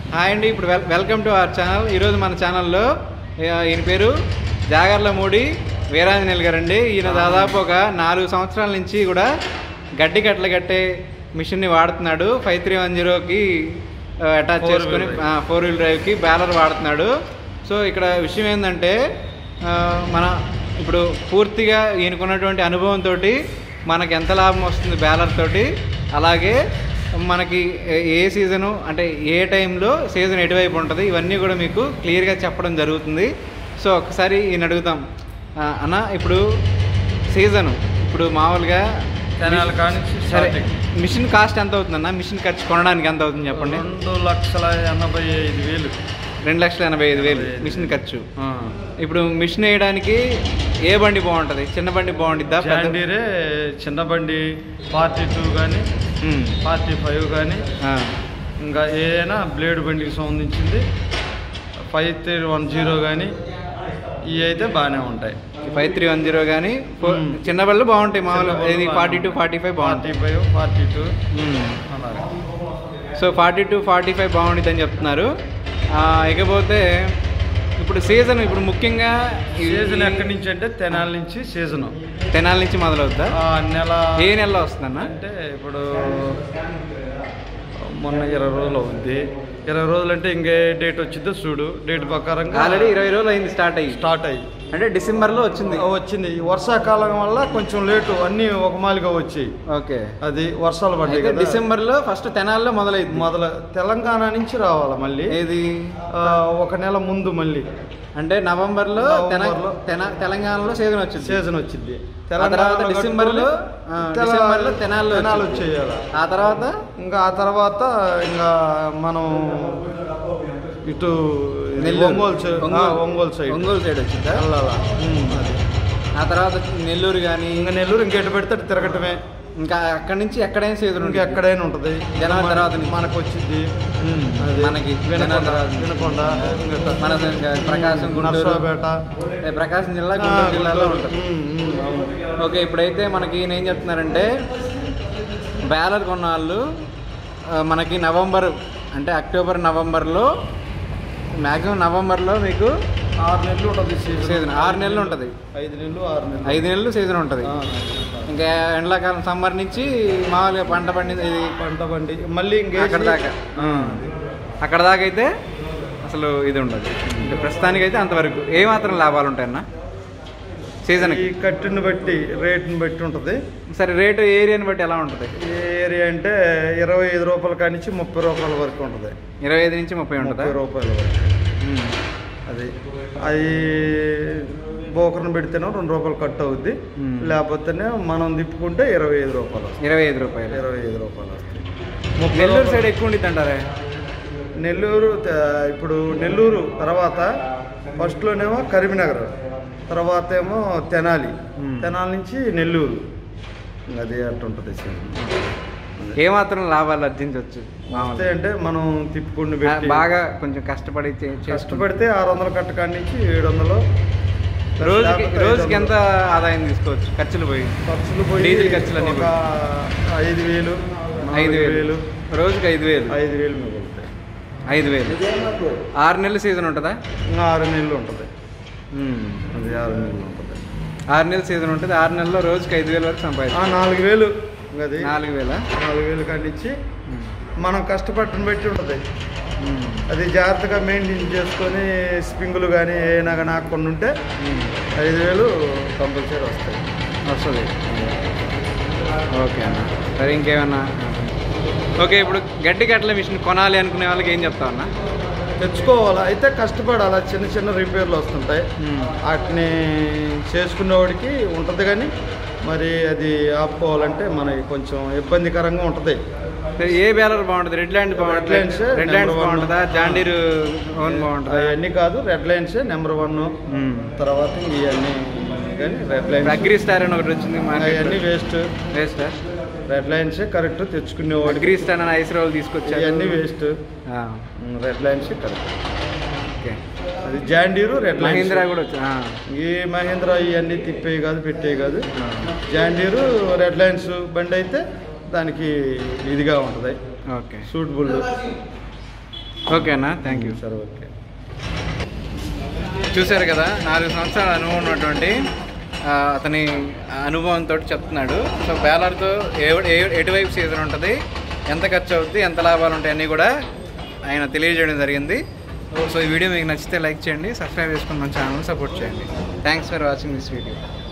Hi అండి ఇప్పుడు well welcome to our channel ఈరోజు మన ఛానల్లో ఆ, ఈయన పేరు జాగర్ల మూడి వీరాంజనేయులు గారండి ఈయన దాదాపు ఒక నాలుగు సంవత్సరాల నుంచి కూడా గడ్డి కట్టలు కట్టే మిషన్ని వాడుతున్నాడు ఫైవ్ త్రీ వన్ జీరోకి అటాచ్ Four చేసుకుని wheel drive. ఫోర్ వీల్ డ్రైవ్కి బ్యాలర్ వాడుతున్నాడు సో ఇక్కడ విషయం ఏంటంటే ఆ, మన ఇప్పుడు పూర్తిగా ఈయనకున్నటువంటి అనుభవంతో మనకి ఎంత లాభం వస్తుంది బ్యాలర్ తోటి అలాగే మనకి ఏ- ఏ సీజను అంటే ఏ టైంలో సీజన్ ఎటువైపు ఉంటుంది ఇవన్నీ కూడా మీకు క్లియర్గా చెప్పడం జరుగుతుంది సో ఒకసారి ఈయన అడుగుతాం ఆ, అన్న ఇప్పుడు సీజను ఇప్పుడు మామూలుగా తెనాలి కాని సరే స్టార్టింగ్. మిషన్ కాస్ట్ ఎంత అవుతుందన్న మిషన్ ఖర్చు కొనడానికి ఎంత అవుతుంది చెప్పండి రెండు లక్షల ఎనభై ఐదు వేలు రెండు లక్షల ఎనభై ఐదు వేలు ఎనభై ఐదు మిషన్ వేలు. ఖర్చు ఇప్పుడు మిషన్ వేయడానికి ఏ బండి బాగుంటుంది చిన్న బండి బాగుంటుందా పెద్ద జాండీరే చిన్న బండి ఫార్టీ టూ కానీ ఉమ్. ఫార్టీ ఫైవ్ కానీ ఆ. ఇంకా ఏదైనా బ్లేడ్ బండికి సంబంధించింది ఫైవ్ త్రీ వన్ జీరో కానీ ఇవి అయితే బాగానే ఉంటాయి ఫైవ్ త్రీ వన్ జీరో కానీ ఫోర్ ఉమ్. చిన్న బళ్ళు బాగుంటాయి మామూలు చిన్న బళ్ళు ఇది బాగానే ఫార్టీ టూ ఉంటాయి. ఫార్టీ ఫైవ్ ఫార్టీ బాగుంటాయి ఫైవ్ ఫార్టీ టూ ఉమ్. అలాగే so forty two forty five బాగుంటుంది అని చెప్తున్నారు ఆ, ఇకపోతే ఇప్పుడు సీజన్ ఇప్పుడు ముఖ్యంగా ఈ- సీజన్ ఎక్కడి నుంచి అంటే తెనాలి నుంచి సీజన్ తెనాలి నుంచి మొదలవుద్దా నెల ఏ నెలలో వస్తుందన్న అంటే ఇప్పుడు మొన్న ఇరవై రోజులు అవుద్ది ఇరవై రోజులు అంటే ఇంకే డేట్ వచ్చిందో చూడు డేట్ ప్రకారంగా ఆల్రెడీ ఇరవై రోజులు అయింది స్టార్ట్ అయ్యి స్టార్ట్ అయ్యి అంటే డిసెంబర్లో వచ్చింది వచ్చింది ఈ వర్షాకాలం వల్ల కొంచెం లేటు అన్నీ ఒక మాలిగా వచ్చాయి ఓకే అది వర్షాలు పడ్డాయి అయితే కదా డిసెంబర్లో ఫస్ట్ తెనాల్లో మొదలైంది మొదల తెలంగాణ నుంచి రావాలి మళ్ళీ ఏది ఆ, ఒక నెల ముందు మళ్ళీ అంటే నవంబర్లో తెన- నవంబర్లో. తెన- తెలంగాణలో సీజన్ వచ్చింది సీజన్ వచ్చింది ఆ తర్వాత డిసెంబర్లో ఆ, డిసెంబర్లో తెనాల్లో తెనాలు వచ్చింది. వచ్చేయాలి ఆ తర్వాత ఇంకా ఆ తర్వాత ఇంకా మనం ఇటు ఇది నెల్లూరు. ఒంగోలు సైడ్ ఒంగోలు. ఆ, ఒంగోలు సైడ్ ఒంగోలు సైడ్ వచ్చిందా వెళ్ళాలా అది. ఆ తర్వాత నెల్లూరు కానీ ఇంకా నెల్లూరు ఇంకెటు పెడితే అటు తిరగటమే ఇంకా అక్కడి నుంచి ఎక్కడైనా సీజన్ ఇంకా ఉంటుంది ఎక్కడైనా ఉంటుంది జనవరి మన- తర్వాత నుంచి. మనకు వచ్చింది అది. మనకి వినకొండ జనవరి తర్వాత. వినకొండ ఇంకా మన ఇంకా ప్రకాశం గుంటూరు నర్సరావుపేట ఏ, ప్రకాశం జిల్లా ఆ, గుంటూరు జిల్లాలో గుంటూరు. ఉంటుంది ఉమ్, ఉమ్, అవును. ఓకే ఇప్పుడైతే మనకి ఈయన ఏం చెప్తున్నారంటే బ్యాలర్ కొన్న వాళ్ళు ఆ, మనకి నవంబర్ అంటే అక్టోబర్ నవంబర్లో మ్యాక్సిమం నవంబర్లో మీకు ఆరు నెలలు ఉంటుంది సీజన్ సీజన్ ఆరు నెలలు ఉంటుంది ఐదు నెలలు ఆరు నెలలు ఐదు నెలలు సీజన్ ఉంటుంది ఆ, ఇంకా ఎండాకాలం సమ్మర్ నుంచి మామూలుగా పంట పండింది ఇది పంట బండి మళ్ళీ ఇంకే అక్కడ దాకా అక్కడ దాకా అయితే అసలు ఇది ఉండదు ఇంకా ప్రస్తుతానికైతే అంతవరకు ఏమాత్రం లాభాలు ఉంటాయన్న సీజన్కి ఈ కట్టుని బట్టి రేటుని బట్టి ఉంటుంది సరే రేటు ఏరియాని బట్టి ఎలా ఉంటుంది ఏ ఏరియా అంటే ఇరవై ఐదు రూపాయల కానించి ముప్పై రూపాయల వరకు ఉంటుంది ఇరవై ఐదు నుంచి ముప్పై ఉంటుందా ముప్పై రూపాయల వరకు ఉమ్. అది అవి బోకర్ని పెడితేనే రెండు రూపాయలు కట్ అవుద్ది మ్మ్. లేకపోతేనే మనం తిప్పుకుంటే ఇరవై ఐదు రూపాయలు వస్తాయి ఇరవై ఐదు రూపాయలు ఇరవై ఐదు రూపాయలు వస్తాయి ముప్పై నెల్లూరు రూపాయలు- సైడ్ ఎక్కువ ఉండిద్ది అంటారే నెల్లూరు త- ఇప్పుడు నెల్లూరు తర్వాత ఫస్ట్లోనేమో కరీంనగర్ తర్వాత ఏమో తెనాలి మ్మ్. తెనాలి నుంచి నెల్లూరు అది అట్టుంటుంది ఏమాత్రం లాభాలు ఆర్జించవచ్చు వస్తే అంటే మనం తిప్పుకుండి పెట్టి బాగా కొంచెం కష్టపడి చే- చేసుకుంటే కష్టపడితే ఆరు వందల కట్ట కాడి నుంచి ఏడు వందలు రోజుకి లేకపోతే రోజుకి ఐదు ఎంత వందలు. ఆదాయం తీసుకోవచ్చు ఖర్చులు పోయి ఖర్చులు పోయి డీజిల్ ఖర్చులు అన్నీ ఒక ఐదు వేలు ఐదు నాలుగు వేలు రోజుకి ఐదు వేలు ఐదు వేలు మిగులుతాయి ఐదు వేలు ఆరు నెలల సీజన్ ఉంటుందా ఇంకా ఆరు నెలలు ఉంటుంది ఉమ్. అది ఆరు నెలలు ఉంటుంది ఆరు నెలల సీజన్ ఉంటుంది ఆరు నెలల్లో రోజుకి ఐదు వేల వరకు ఆ, సంపాదించాలి నాలుగు వేలు ఇంకా అది నాలుగు వేల నాలుగు వేలు కాడి నుంచి మనం కష్టపడిన బట్టి ఉంటుంది ఉమ్. అది జాగ్రత్తగా మెయింటైన్ చేసుకొని స్ప్రింగులు కానీ ఏమైనా కానీ ఆకుండా ఉంటే ఉమ్. ఐదు వేలు కంపల్సరీ వస్తాయి వస్తుంది ఓకే అన్న సరే ఇంకేమన్నా ఓకే ఇప్పుడు గడ్డి కట్టల మిషన్ కొనాలి అనుకునే వాళ్ళకి ఏం చెప్తావు అన్న తెచ్చుకోవాలి అయితే కష్టపడాలి చిన్న చిన్న రిపేర్లు వస్తుంటాయి ఉమ్. వాటిని చేసుకునేవాడికి ఉంటుంది కానీ మరి అది ఆపుకోవాలంటే మనకి కొంచెం ఇబ్బందికరంగా ఉంటుంది సరే, ఏ బ్యాలర్ బాగుంటుంది రెడ్ ల్యాండ్ బాగుంటుంది Red Lines, red lands number one. బాగుంటుందా జాండీర్ ఓన్ బాగుంటుందా అవన్నీ కాదు రెడ్ లైన్సే నెంబర్ వన్ ఉమ్. తర్వాత ఇవన్నీ కానీ రెడ్ లైన్స్ అగ్రి స్టార్ అని ఒకటి వచ్చింది అవన్నీ వేస్ట్ వేస్ట్ రెడ్ లైన్సే కరెక్ట్ తెచ్చుకునేవాడికి అగ్రి స్టార్ అని ఐస్ రోల్ తీసుకొచ్చారు ఇవన్నీ వేస్ట్ ఆ, రెడ్ లైన్సే కరెక్ట్ ఓకే అది జాండీరు రెడ్ లైన్స్ మహీంద్రా కూడా వచ్చి ఆ, ఈ మహేంద్ర ఇవన్నీ తిప్పేవి కాదు పెట్టేవి కాదు ఆ. జాండీరు రెడ్ లైన్స్ బండి అయితే దానికి ఇదిగా ఉంటుంది ఓకే సూటబుల్ ఓకేనా థ్యాంక్ యూ సరే ఓకే చూశారు కదా నాలుగు సంవత్సరాల అనుభవం ఉన్నటువంటి ఆ, అతని అనుభవంతో చెప్తున్నాడు సో బేలర్తో ఏ ఏ- ఎటువైపు సీజన్ ఉంటుంది ఎంత ఖర్చు అవుద్ది ఎంత లాభాలు ఉంటాయి అన్నీ కూడా ఆయన తెలియజేయడం జరిగింది సో ఈ వీడియో మీకు నచ్చితే లైక్ చేయండి సబ్స్క్రైబ్ చేసుకొని మన ఛానల్ సపోర్ట్ చేయండి thanks for watching this video